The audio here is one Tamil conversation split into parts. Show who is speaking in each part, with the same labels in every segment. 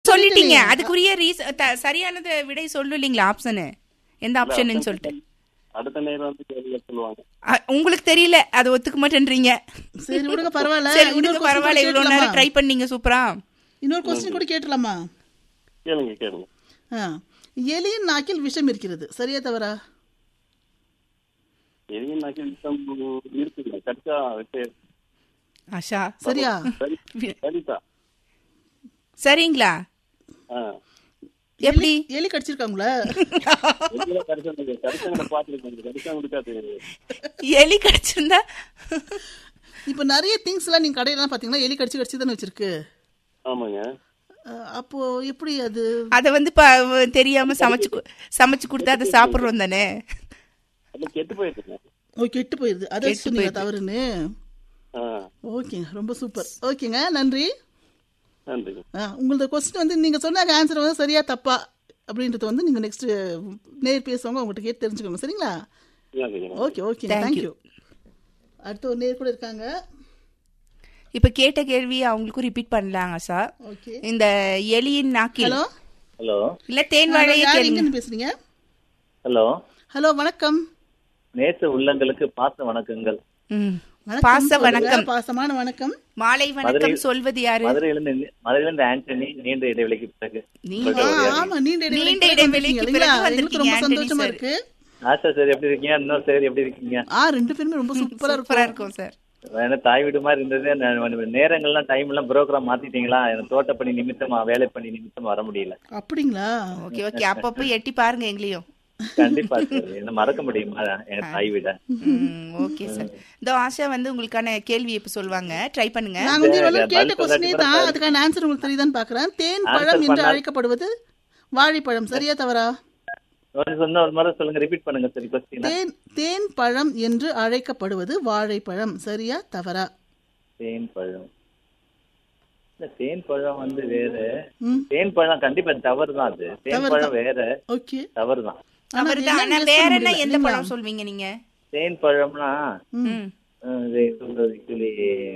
Speaker 1: சொல்லிட்டீங்க அதுக்குரிய ரீச த- சரியானது விடை சொல்லு இல்லீங்களா ஆப்ஷனு எந்த ஆப்ஷன் சொல்லிட்டு
Speaker 2: அடுத்த நேரம் வந்து கேள்வி சொல்லுவாங்க
Speaker 1: அ, உங்களுக்கு தெரியல அது ஒத்துக்க மாட்டேன்றீங்க
Speaker 3: சரி விடுங்க பரவாயில்ல
Speaker 1: சரி
Speaker 3: இன்னொரு
Speaker 1: விடுங்க
Speaker 3: question
Speaker 1: பரவாயில்ல
Speaker 3: கூட
Speaker 1: இவ்வளவு நேரம்
Speaker 3: கேட்கலாமா?
Speaker 1: ட்ரை பண்ணீங்க சூப்பரா
Speaker 3: இன்னொரு கொஸ்டின் கூட கேட்டலாமா
Speaker 2: கேளுங்க கேளுங்க
Speaker 3: ஆ. எலியின் நாக்கில் விஷம் இருக்கிறது சரியா தவறா
Speaker 2: எதையும் நாக்கி விஷம் இருக்குங்க கடிச்சா விட்டு
Speaker 1: ஆஷா
Speaker 3: சரியா
Speaker 2: சரி சரிதா
Speaker 1: சரிங்களா
Speaker 2: ஆ
Speaker 1: எப்படி
Speaker 3: எலி கடிச்சிருக்காங்களா
Speaker 2: எதுல கடிச்சாங்க கடிச்சவங்களை பார்த்துருக்கேன் கடிச்சவங்களுக்கு அது
Speaker 1: எலி கடிச்சிருந்தா
Speaker 3: இப்ப நிறைய திங்ஸ் எல்லாம் நீங்க கடையில பாத்தீங்கன்னா எலி கடிச்சு கடிச்சு தானே வச்சிருக்கு
Speaker 2: ஆமாங்க
Speaker 3: ஆ, அப்போ எப்படி அது
Speaker 1: அத வந்து ப- தெரியாம சமைச்சு கு- சமைச்சு கொடுத்தா அதை சாப்பிடுறோம் தானே
Speaker 2: அது கெட்டு போயிருக்குங்க
Speaker 3: ஓ கெட்டு போயிருது அதை
Speaker 1: கெட்டு
Speaker 3: சொன்னீங்க
Speaker 1: போயிருது.
Speaker 3: தவறுன்னு
Speaker 2: ஆ
Speaker 3: ஓகேங்க ரொம்ப சூப்பர் ஓகேங்க நன்றி
Speaker 2: நன்றிங்க
Speaker 3: ஆ, உங்களோட கொஸ்டின் வந்து நீங்க சொன்ன ஆன்சர் வந்து சரியா தப்பா அப்படின்றது வந்து நீங்க நெக்ஸ்ட் நேர் பேசுவாங்க உங்கள்கிட்ட கேட்டு தெரிஞ்சுக்கணும் சரிங்களா
Speaker 2: நன்றிங்க
Speaker 3: ஓகே ஓகே
Speaker 1: Thank
Speaker 3: தேங்க்யூ அடுத்து ஒரு நேர் கூட இருக்காங்க
Speaker 1: இப்ப கேட்ட கேள்வி அவங்களுக்கும் ரிப்பீட் பண்ணலாங்க சார்
Speaker 3: ஓகே
Speaker 1: இந்த எலியின் நாக்கில்
Speaker 3: ஹலோ
Speaker 4: ஹலோ
Speaker 1: இல்ல தேன் வாழையை
Speaker 3: யார்
Speaker 1: கேளுங்க
Speaker 3: எங்கன்னு பேசுறீங்க
Speaker 4: ஹலோ
Speaker 3: ஹலோ வணக்கம்
Speaker 4: நேச உள்ளங்களுக்கு பாச வணக்கங்கள்
Speaker 1: ம்.
Speaker 3: வணக்கம்
Speaker 1: பாச
Speaker 3: சொல்லுங்க.
Speaker 1: வணக்கம்
Speaker 3: பாசமான வணக்கம்
Speaker 1: மாலை வணக்கம் சொல்வது யாரு
Speaker 4: மதுரையிலிருந்து மதுரையிலிருந்து ஆண்டனி நீண்ட இடைவெளிக்கு பிறகு
Speaker 1: நீங்க
Speaker 3: ஆ, ஆமா நீண்ட இடைவெளிக்கு
Speaker 1: நீண்ட
Speaker 3: பிறகு
Speaker 1: இடைவெளிக்கு
Speaker 3: வந்திருக்கீங்க
Speaker 1: பிறகு
Speaker 3: இல்லைங்களா? எங்களுக்கு ரொம்ப
Speaker 1: வந்திருக்கீங்க,
Speaker 3: சந்தோஷமா
Speaker 1: ஆண்டனி
Speaker 3: இருக்கு
Speaker 4: ஆஷா சார் எப்படி இருக்கீங்க இன்னொரு சார் எப்படி இருக்கீங்க
Speaker 3: ஆ ரெண்டு பேருமே ரொம்ப சூப்பரா
Speaker 1: சூப்பரா
Speaker 3: இருக்கும்
Speaker 1: இருக்கும் சார்
Speaker 4: ஏன்னா தாய் வீடு மாதிரி இருந்தது நான் நேரங்கள்லாம் டைம் எல்லாம் புரோக்கரா மாத்திட்டீங்களா எனக்கு தோட்டப்பணி நிமித்தமா வேலை பண்ணி நிமித்தமா வர முடியல
Speaker 3: அப்படிங்களா
Speaker 1: ஓகே ஓகே அப்பப்போ எட்டி பாருங்க எங்களையும்
Speaker 4: கண்டிப்பா சார் என்ன மறக்க முடியுமா எங்க தாய் வீட
Speaker 1: ஓகே சார் இந்த ஆஷா வந்து உங்களுக்கான கேள்வி இப்ப சொல்லுவாங்க ட்ரை பண்ணுங்க
Speaker 3: நாங்க வந்து இவ்வளவு
Speaker 4: பதில்
Speaker 3: கேட்ட
Speaker 4: சொல்லாட்டி
Speaker 3: கொஸ்டினே
Speaker 4: கூட
Speaker 3: தான்
Speaker 4: சரி.
Speaker 3: அதுக்கான ஆன்சர் உங்களுக்கு தெரியுதான்னு பாக்குறேன் தேன்
Speaker 4: Answer
Speaker 3: பழம் என்று
Speaker 4: பண்ணா-
Speaker 3: அழைக்கப்படுவது வாழைப்பழம் சரியா தவறா
Speaker 4: ஒரு சொன்ன ஒரு முறை சொல்லுங்க ரிப்பீட் பண்ணுங்க சரி கொஸ்டின்
Speaker 3: தேன் தேன் பழம் என்று அழைக்கப்படுவது வாழைப்பழம் சரியா தவறா
Speaker 4: தேன் பழம் இல்ல தேன் பழம் வந்து வேற
Speaker 3: ம்
Speaker 4: தேன் பழம் கண்டிப்பா தவறு தான் அது தேன் பழம் வேற
Speaker 3: ஓகே
Speaker 4: தவறு தான்
Speaker 3: ஆனா அது
Speaker 1: அவர்தான் ஆனா
Speaker 3: என்னன்னு guess
Speaker 1: வேற
Speaker 3: பண்ண
Speaker 1: என்ன
Speaker 3: முடியல,
Speaker 1: எந்த
Speaker 3: இல்லைங்களா?
Speaker 1: பழம் சொல்வீங்க நீங்க
Speaker 4: தேன் பழம்னா
Speaker 1: ம்.
Speaker 4: அஹ், இது சொல்றது actually,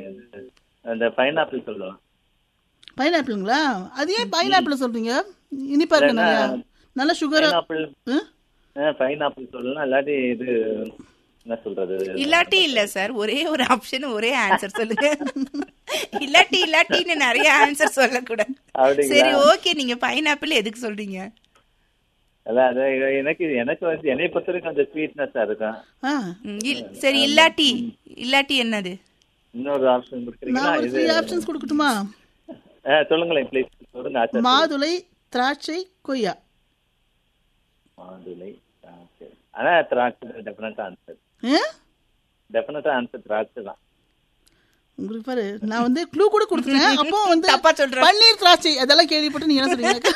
Speaker 4: அந்த பைனாப்பிள் சொல்லலாம்
Speaker 3: பைனாப்பிளுங்களா அது ஏன் பைனாப்பிள் சொல்றீங்க இனிப்பா இருக்கு
Speaker 4: இல்லைன்னா,
Speaker 3: நிறையா நல்ல சுகர்
Speaker 4: பைனாப்பிள் பைனாப்பிள் சொல்லலாம் இல்லாட்டி இது என்ன சொல்றது
Speaker 1: இல்லாட்டி இல்ல சார் ஒரே ஒரு ஆப்ஷன் ஒரே ஆன்சர் சொல்லுங்க இல்லாட்டி இல்லாட்டின்னு நிறைய ஆன்சர் சொல்லக்கூடாது
Speaker 4: அப்படிங்களா?
Speaker 1: சரி ஓகே நீங்க பைனாப்பிள் எதுக்கு சொல்றீங்க
Speaker 4: அதான் அது எனக்கு எனக்கு வந்து என்னை பொறுத்த வரைக்கும் அந்த ஸ்வீட்னஸா இருக்கும்
Speaker 3: ஆ
Speaker 1: ம், இல்- சரி இல்லாட்டி இல்லாட்டி என்னது
Speaker 4: இன்னொரு ஆப்ஷன் கொடுக்குறீங்களா
Speaker 3: நான் ஒரு
Speaker 4: இது
Speaker 3: த்ரீ ஆப்ஷன்ஸ் கொடுக்கட்டுமா
Speaker 4: அஹ், சொல்லுங்களேன் ப்ளீஸ் சொல்லுங்க ஆச்சா
Speaker 3: மாதுளை திராட்சை கொய்யா
Speaker 4: மாதுளை திராட்சை ஆனா திராட்சை டெஃபினட்டா ஆன்சர்
Speaker 3: ஆ?
Speaker 4: டெஃபினட்டா ஆன்சர் திராட்சை தான்
Speaker 3: உங்களுக்கு பாரு நான் வந்து க்ளூ கூட கொடுத்துட்டேன் அப்போ வந்து
Speaker 1: தப்பா சொல்றேன்.
Speaker 3: பன்னீர் திராட்சை அதெல்லாம் கேள்விப்பட்டு நீங்க என்ன சொல்றீங்க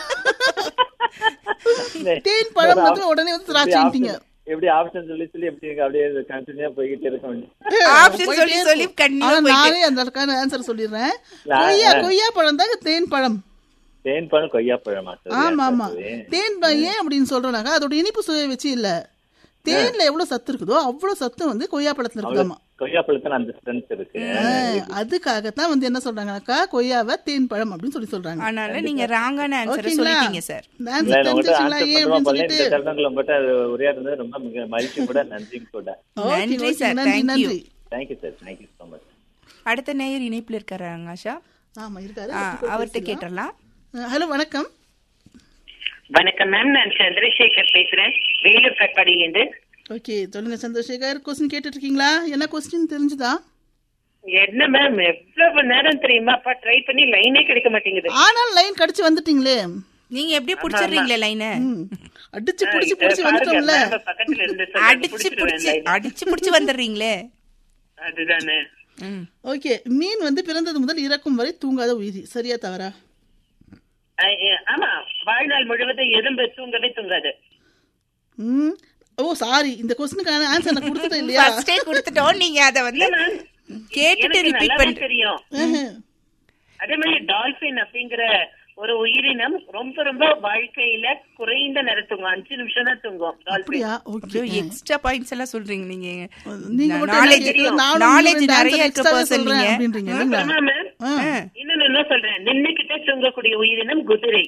Speaker 3: தேன் பழம் வந்து உடனே வந்து திராட்சைட்டீங்க
Speaker 4: எப்படி ஆப்ஷன் சொல்லி சொல்லி எப்படி அப்படியே கண்டினியூ போய்கிட்டே இருக்க வேண்டியது
Speaker 1: ஆப்ஷன் சொல்லி சொல்லி
Speaker 3: ஆனா
Speaker 1: கண்டிப்பா போயிட்டு
Speaker 3: நானே அந்த ஆன்சர் சொல்லிடுறேன்
Speaker 4: நான்
Speaker 3: கொய்யா கொய்யா பழம் தாங்க தேன் பழம்
Speaker 4: தேன் பழம் கொய்யா பழமா சரி,
Speaker 3: ஆமா ஆமா
Speaker 4: சரி.
Speaker 3: தேன் பழம் ஏன் அப்படின்னு சொல்றோம்னாக்கா அதோட இனிப்பு சுவையை வச்சு இல்ல தேன்ல எவ்வளவு சத்து இருக்குதோ அவ்வளவு சத்து வந்து கொய்யா பழத்துல இருக்குதாமா
Speaker 4: கொய்யா பழத்துல அந்த ஸ்ட்ரென்த் இருக்கு
Speaker 3: அதுக்காகத்தான் வந்து என்ன சொல்றாங்கனாக்கா கொய்யாவை தேன் பழம் அப்படின்னு சொல்லி சொல்றாங்க
Speaker 1: அதனால நீங்க ராங்கான ஆன்சரை
Speaker 3: ஓகேங்களா
Speaker 1: சொல்லிட்டீங்க சார்
Speaker 3: இந்த
Speaker 4: இல்ல,
Speaker 3: answer
Speaker 4: நான் உங்கள்ட்ட
Speaker 3: தெரிஞ்சிருச்சுங்களா
Speaker 4: answer
Speaker 3: ஏன்
Speaker 4: பண்ணுவோம்
Speaker 3: அப்படின்னு
Speaker 4: போல, இந்த
Speaker 3: சொல்லிட்டு
Speaker 4: தருணங்கள் உங்கள்ட்ட உரையாடுறது ரொம்ப மிக மகிழ்ச்சி கூட நன்றியும் கூட
Speaker 3: Okay,
Speaker 1: நன்றி
Speaker 3: okay,
Speaker 1: சார்,
Speaker 3: நன்றி
Speaker 1: thank you.
Speaker 3: நன்றி
Speaker 4: thank you sir thank you so much
Speaker 1: அடுத்த நேயர் இணைப்புல இருக்காங்க ஆஷா
Speaker 3: ஆமா இருக்காரு
Speaker 1: ஆ, அவர்ட்ட கேட்டுடலாம்
Speaker 3: ஹலோ வணக்கம்
Speaker 5: வணக்கம் மேம் நான் சந்திரசேகர் பேசுறேன் வேலூர் கட்பாடியிலிருந்து
Speaker 3: ஓகே சொல்லுங்க சந்திரசேகர் கொஸ்டின் கேட்டுட்டு இருக்கீங்களா என்ன கொஸ்டின் தெரிஞ்சுதா
Speaker 5: என்ன மேம் எவ்வளவு நேரம் தெரியுமாப்பா ட்ரை பண்ணி லைனே கிடைக்க மாட்டேங்குது
Speaker 3: ஆனால் லைன் கடிச்சு வந்துட்டீங்களே
Speaker 1: நீங்க எப்படியே புடிச்சிடுறீங்களே லைன
Speaker 3: ம். அடிச்சு புடிச்சு
Speaker 5: இதை
Speaker 3: புடிச்சு
Speaker 5: பாருங்க,
Speaker 3: வந்துட்டோம்ல
Speaker 5: ma'am பக்கத்துல இருந்து சொன்னாங்க,
Speaker 1: அடிச்சு
Speaker 5: புடிச்சிருவேன்
Speaker 1: புடிச்சு
Speaker 5: line.
Speaker 1: அடிச்சு புடிச்சு வந்துடுறீங்களே
Speaker 5: அதுதானே
Speaker 1: ம்.
Speaker 3: ஓகே மீன் வந்து பிறந்தது முதல் இறக்கும் வரை தூங்காத உயிரி சரியா தவறா
Speaker 5: அஹ், அஹ், ஆமா வாழ்நாள் முழுவதும் எறும்பு தூங்கவே தூங்காது
Speaker 3: ம் ஓ சாரி இந்த கொஸ்டினுக்கான ஆன்சர் நான் கொடுத்துட்டேன் இல்லையா
Speaker 1: ஃபர்ஸ்டே கொடுத்துட்டோம் நீங்க அத வந்து கேட்டுட்டு
Speaker 5: எனக்கு
Speaker 1: ரிப்பீட்
Speaker 5: நல்லாவே
Speaker 1: பண்ணிட்டு
Speaker 5: தெரியும்
Speaker 3: ஆஹ்.
Speaker 5: அதே மாதிரி டால்பின் அப்படிங்கிற ஒரு உயிரினம் ரொம்ப ரொம்ப வாழ்க்கையில குறைந்த நேரம் தூங்கும் அஞ்சு நிமிஷம் தான் தூங்கும் டால்பின்
Speaker 3: அப்படியா ஓகே
Speaker 1: எக்ஸ்ட்ரா பாயிண்ட்ஸ் எல்லாம் சொல்றீங்க நீங்க
Speaker 3: நீங்க மட்டும்
Speaker 1: நாலேஜ்
Speaker 3: என்ன கேக்குறது? நானும்
Speaker 1: நாலேஜ்
Speaker 3: இந்த
Speaker 1: நிறைய
Speaker 3: answer
Speaker 1: இருக்க
Speaker 3: extra
Speaker 1: பர்சன்
Speaker 3: சொல்றேன்
Speaker 1: நீங்க
Speaker 3: அப்படின்றீங்க இல்லைங்களா
Speaker 5: அப்புறமா மேம்
Speaker 3: ஆ.
Speaker 5: இன்னொன்னு என்ன சொல்றேன் நின்னுகிட்டே தூங்கக்கூடிய உயிரினம் குதிரை